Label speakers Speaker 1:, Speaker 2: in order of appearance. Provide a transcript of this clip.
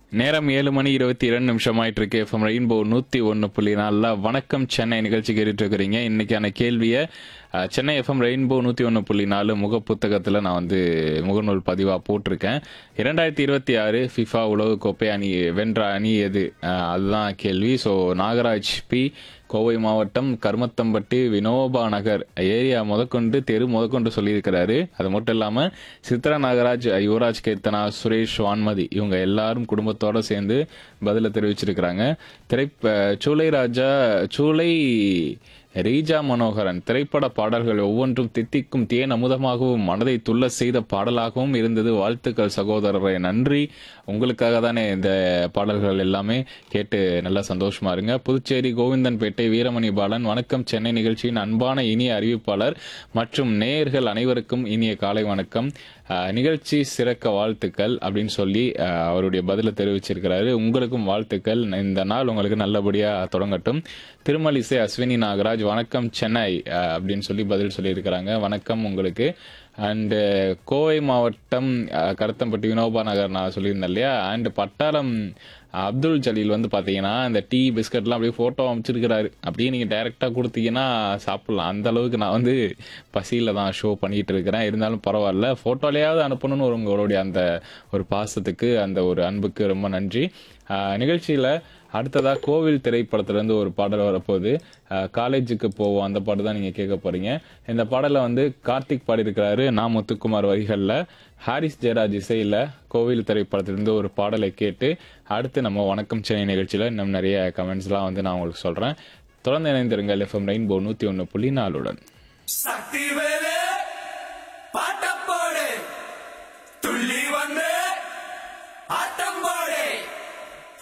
Speaker 1: நேரம் ஏழு மணி இருபத்தி இரண்டு நிமிஷம் ஆயிட்டு இருக்கு எஃப்எம் ரெயின்போ நூத்தி ஒன்னு புள்ளி நாலுல வணக்கம் சென்னை நிகழ்ச்சி கேட்டுட்டு இருக்கிறீங்க இன்னைக்கான கேள்வியை அஹ், சென்னை எஃப்எம் ரெயின்போ நூத்தி ஒன்னு புள்ளி நாலு முக புத்தகத்துல நான் வந்து முகநூல் பதிவா போட்டிருக்கேன் இரண்டாயிரத்தி இருபத்தி ஆறு ஃபிஃபா உலகக்கோப்பை அணி வென்ற அணி எது அஹ், அதுதான் கேள்வி ஸோ நாகராஜ் பி கோவை மாவட்டம் கருமத்தம்பட்டி வினோபா நகர் ஏரியா முதற்கொண்டு தெரு முதற்கொண்டு சொல்லியிருக்கிறாரு அது மட்டும் இல்லாம சித்ரா நாகராஜ் யுவராஜ் கீர்த்தனா சுரேஷ் வான்மதி இவங்க எல்லாரும் குடும்பத்தோட சேர்ந்து பதில தெரிவிச்சிருக்கிறாங்க திரை சூளை ராஜா சூளை ரீஜா மனோகரன் திரைப்பட பாடல்கள் ஒவ்வொன்றும் தித்திக்கும் தேன் அமுதமாகவும் மனதை துள்ள செய்த பாடலாகவும் இருந்தது வாழ்த்துக்கள் சகோதரரை நன்றி உங்களுக்காக தானே இந்த பாடல்கள் எல்லாமே கேட்டு நல்லா சந்தோஷமா இருங்க புதுச்சேரி கோவிந்தன்பேட்டை வீரமணி பாலன் வணக்கம் சென்னை நிகழ்ச்சியின் அன்பான இனிய அறிவிப்பாளர் மற்றும் நேயர்கள் அனைவருக்கும் இனிய காலை வணக்கம் அஹ், நிகழ்ச்சி சிறக்க வாழ்த்துக்கள் அப்படின்னு சொல்லி அஹ், அவருடைய பதில தெரிவிச்சிருக்கிறாரு உங்களுக்கும் வாழ்த்துக்கள் இந்த நாள் உங்களுக்கு நல்லபடியா தொடங்கட்டும் திருமலிசை அஸ்வினி நாகராஜ் வணக்கம் சென்னை அஹ், அப்படின்னு சொல்லி பதில் சொல்லியிருக்கிறாங்க வணக்கம் உங்களுக்கு அண்டு கோவை மாவட்டம் அஹ், கருத்தம்பட்டி வினோபா நகர் நான் சொல்லியிருந்தேன் இல்லையா அண்ட் பட்டாளம் அப்துல் ஜலீல் வந்து பாத்தீங்கன்னா இந்த டீ பிஸ்கட்லாம் அப்படியே போட்டோ அமைச்சிருக்கிறாரு அப்படியே நீங்க டைரக்டா கொடுத்தீங்கன்னா சாப்பிடலாம் அந்த அளவுக்கு நான் வந்து பசியில தான் ஷோ பண்ணிட்டு இருக்கிறேன் இருந்தாலும் பரவாயில்ல போட்டோலையாவது அனுப்பணும்னு ஒரு உங்களுடைய அந்த ஒரு பாசத்துக்கு அந்த ஒரு அன்புக்கு ரொம்ப நன்றி ஆஹ் நிகழ்ச்சியில அடுத்ததா கோவில் திரைப்படத்துல இருந்து ஒரு பாடல் வரப்போகுது ஆஹ் காலேஜுக்கு போவோம் அந்த பாட்டு தான் நீங்க கேட்க போறீங்க இந்த பாடலை வந்து கார்த்திக் பாடியிருக்கிறாரு நான் முத்துக்குமார் வரிகள்ல ஹாரிஸ் ஜெயராஜ் இசையில கோவில் திரைப்படத்திலிருந்து ஒரு பாடலை கேட்டு அடுத்து நம்ம வணக்கம் சென்னை நிகழ்ச்சியில இன்னும் நிறைய கமெண்ட்ஸ்லாம் வந்து நான் உங்களுக்கு சொல்றேன் தொடர்ந்து இணைந்திருங்கள் எஃப்எம் ரெயின்போ நூத்தி ஒன்னு புள்ளி நாலுடன்
Speaker 2: சக்தி